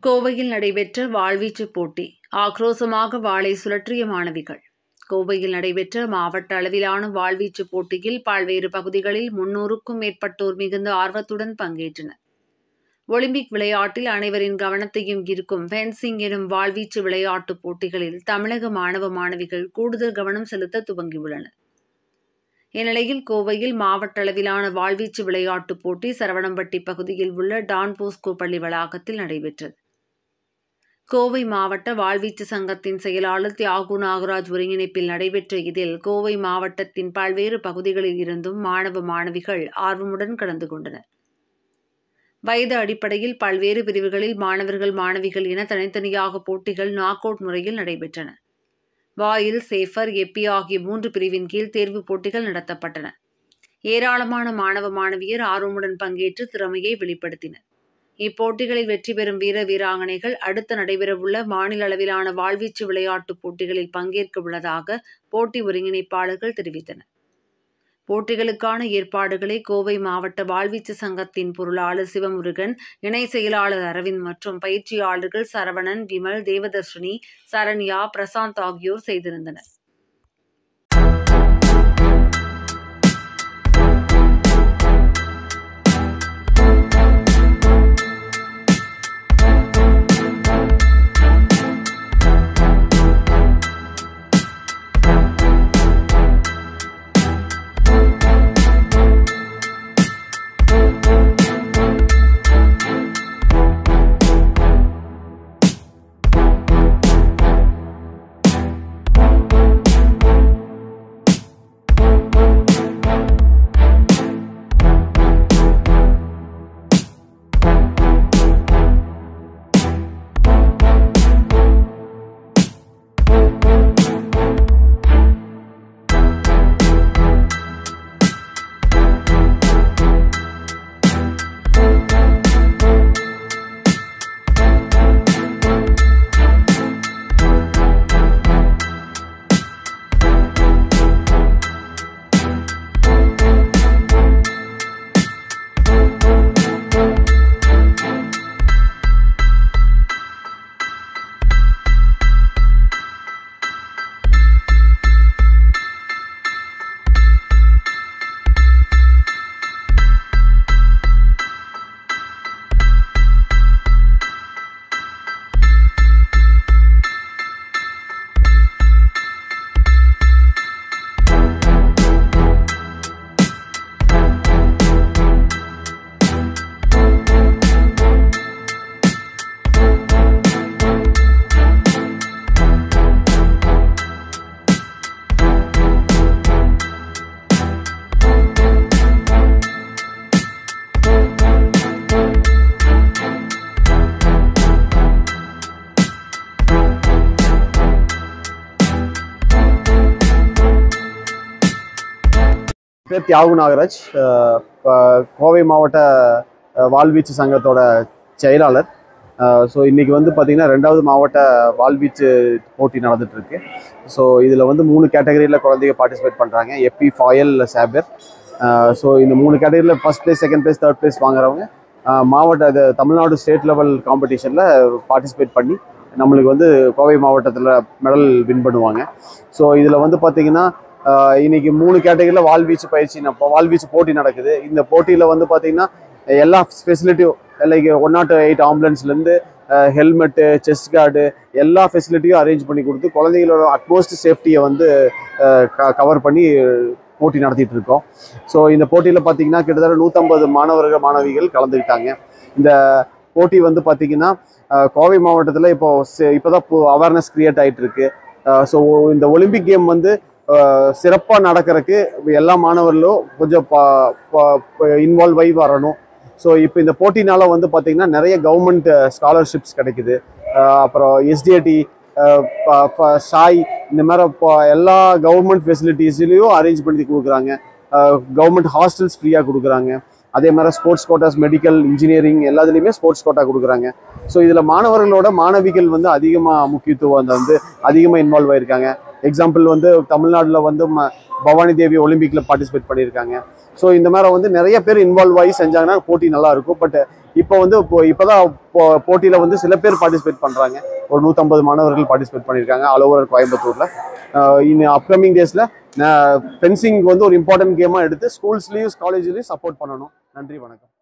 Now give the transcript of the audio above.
கோவையில் நடைபெற்ற வாழ்வீச்சு போட்டி ஆக்ரோசமாக வாளை சுழற்றிய மாணவிகள் கோவையில் நடைபெற்ற மாவட்ட அளவிலான வாழ்வீச்சு போட்டியில் பல்வேறு பகுதிகளில் முன்னூறுக்கும் மேற்பட்டோர் மிகுந்த ஆர்வத்துடன் பங்கேற்றனர் ஒலிம்பிக் விளையாட்டில் அனைவரின் கவனத்தையும் ஈர்க்கும் ஃபென்சிங் எனும் வாழ்வீச்சு விளையாட்டுப் போட்டிகளில் தமிழக மாணவ மாணவிகள் கூடுதல் கவனம் செலுத்த துவங்கியுள்ளனர் இந்நிலையில் கோவையில் மாவட்ட அளவிலான வாழ்வீச்சு விளையாட்டுப் போட்டி சரவணம்பட்டி பகுதியில் உள்ள டான் போஸ்கோ பள்ளி வளாகத்தில் நடைபெற்றது கோவை மாவட்ட வாழ்வீச்சு சங்கத்தின் செயலாளர் தியாகு நாகராஜ் ஒருங்கிணைப்பில் நடைபெற்ற இதில் கோவை மாவட்டத்தின் பல்வேறு பகுதிகளில் இருந்தும் மாணவ மாணவிகள் ஆர்வமுடன் கலந்து கொண்டனர் வயது அடிப்படையில் பல்வேறு பிரிவுகளில் மாணவர்கள் மாணவிகள் என தனித்தனியாக போட்டிகள் நாக் அவுட் முறையில் நடைபெற்றன வாயில் சேஃபர் எப்பி ஆகிய மூன்று பிரிவின் கீழ் தேர்வுப் போட்டிகள் நடத்தப்பட்டன ஏராளமான மாணவ மாணவியர் ஆர்வமுடன் பங்கேற்று திறமையை வெளிப்படுத்தினர் இப்போட்டிகளில் வெற்றி பெறும் வீர வீராங்கனைகள் அடுத்து நடைபெறவுள்ள மாநில அளவிலான வாழ்வீச்சு விளையாட்டுப் போட்டிகளில் பங்கேற்க உள்ளதாக போட்டி ஒருங்கிணைப்பாளர்கள் தெரிவித்தனர் போட்டிகளுக்கான ஏற்பாடுகளை கோவை மாவட்ட வாழ்வீச்சு சங்கத்தின் பொருளாளர் சிவமுருகன் இணை செயலாளர் அரவிந்த் மற்றும் பயிற்சியாளர்கள் சரவணன் விமல் தேவதர்ஷினி சரண்யா பிரசாந்த் ஆகியோர் செய்திருந்தனர் பேர் தியாகு நாகராஜ் அஹ் ப- கோவை மாவட்ட அஹ், வாழ்வீச்சு சங்கத்தோட செயலாளர் ஸோ இன்னைக்கு வந்து பார்த்தீங்கன்னா ரெண்டாவது மாவட்ட வாழ்வீச்சு போட்டி நடந்துட்டு இருக்கு ஸோ இதில் வந்து மூணு கேட்டகரியில் குழந்தைங்க பார்ட்டிசிபேட் பண்ணுறாங்க எப்பி ஃபாயல் சாபர் ஸோ இந்த மூணு கேட்டகரியில் first place second place third place வாங்குறவங்க அஹ், மாவட்ட இது தமிழ்நாடு ஸ்டேட் லெவல் காம்படிஷனில் பார்ட்டிசிபேட் பண்ணி நம்மளுக்கு வந்து கோவை மாவட்டத்தில் மெடல் வின் பண்ணுவாங்க ஸோ இதில் வந்து பார்த்தீங்கன்னா ஆஹ் இன்னைக்கு மூணு கேட்டகரியில் வால்வீச்சு பயிற்சி ந- வால்வீச்சு போட்டி நடக்குது இந்த போட்டியில் வந்து பார்த்தீங்கன்னா எல்லா ஃபெசிலிட்டியும் லைக் ஒன் நாட் எயிட் ஆம்புலன்ஸ்லேருந்து ஹெல்மெட்டு செஸ்ட் கார்டு எல்லா ஃபெசிலிட்டியும் அரேஞ்ச் பண்ணி கொடுத்து குழந்தைகளோட அட்மோஸ்ட் சேஃப்டியை வந்து கவர் பண்ணி போட்டி நடத்திட்டு இருக்கோம் ஸோ இந்த போட்டியில் பார்த்தீங்கன்னா கிட்டத்தட்ட நூற்றம்பது மாணவர்கள் மாணவிகள் கலந்துக்கிட்டாங்க இந்த போட்டி வந்து பார்த்தீங்கன்னா ஆஹ் கோவை மாவட்டத்தில் இப்போ இப்போ தான் அவேர்னஸ் கிரியேட் ஆயிட்டு இருக்கு ஸோ இந்த ஒலிம்பிக் கேம் வந்து சிறப்பாக நடக்கிறதுக்கு எல்லா மாணவர்களும் கொஞ்சம் இன்வால்வ் ஆகி வரணும் ஸோ இப்போ இந்த போட்டினால வந்து பார்த்தீங்கன்னா நிறைய கவர்மெண்ட் ஸ்காலர்ஷிப்ஸ் கிடைக்குது அஹ் அப்புறம் எஸ்டிஐடி ஷாய் இந்த மாதிரி இப்போ எல்லா கவர்மெண்ட் ஃபெசிலிட்டிஸ்லையும் அரேஞ்ச் பண்ணி கொடுக்குறாங்க கவர்மெண்ட் ஹாஸ்டல்ஸ் ஃப்ரீயாக கொடுக்குறாங்க அதே மாதிரி ஸ்போர்ட்ஸ் கோட்டாஸ் மெடிக்கல் இன்ஜினியரிங் எல்லாத்துலேயுமே ஸ்போர்ட்ஸ் கோட்டா கொடுக்குறாங்க ஸோ இதில் மாணவர்களோட மாணவிகள் வந்து அதிகமாக முக்கியத்துவம் அந்த வந்து அதிகமாக இன்வால்வ் ஆயிருக்காங்க எக்ஸாம்பிள் வந்து தமிழ்நாட்டில் வந்து ம- பவானி தேவி ஒலிம்பிக்கில் பார்ட்டிசிபேட் பண்ணியிருக்காங்க ஸோ இந்த மாதிரி வந்து நிறைய பேர் இன்வால்வ் ஆகி செஞ்சாங்கன்னா போட்டி நல்லா இருக்கும் பட் இப்போ வந்து இப்போ இப்போதான் போ போட்டியில் வந்து சில பேர் பார்ட்டிசிபேட் பண்ணுறாங்க ஒரு நூற்றம்பது மாணவர்கள் பார்ட்டிசிபேட் பண்ணியிருக்காங்க ஆல் ஓவர் கோயம்புத்தூரில் இனி அப்கமிங் டேஸில் ஃபென்சிங் வந்து ஒரு இம்பார்ட்டன்ட் கேமாக எடுத்து ஸ்கூல்ஸ்லேயும் காலேஜ்லேயும் சப்போர்ட் பண்ணணும் நன்றி வணக்கம்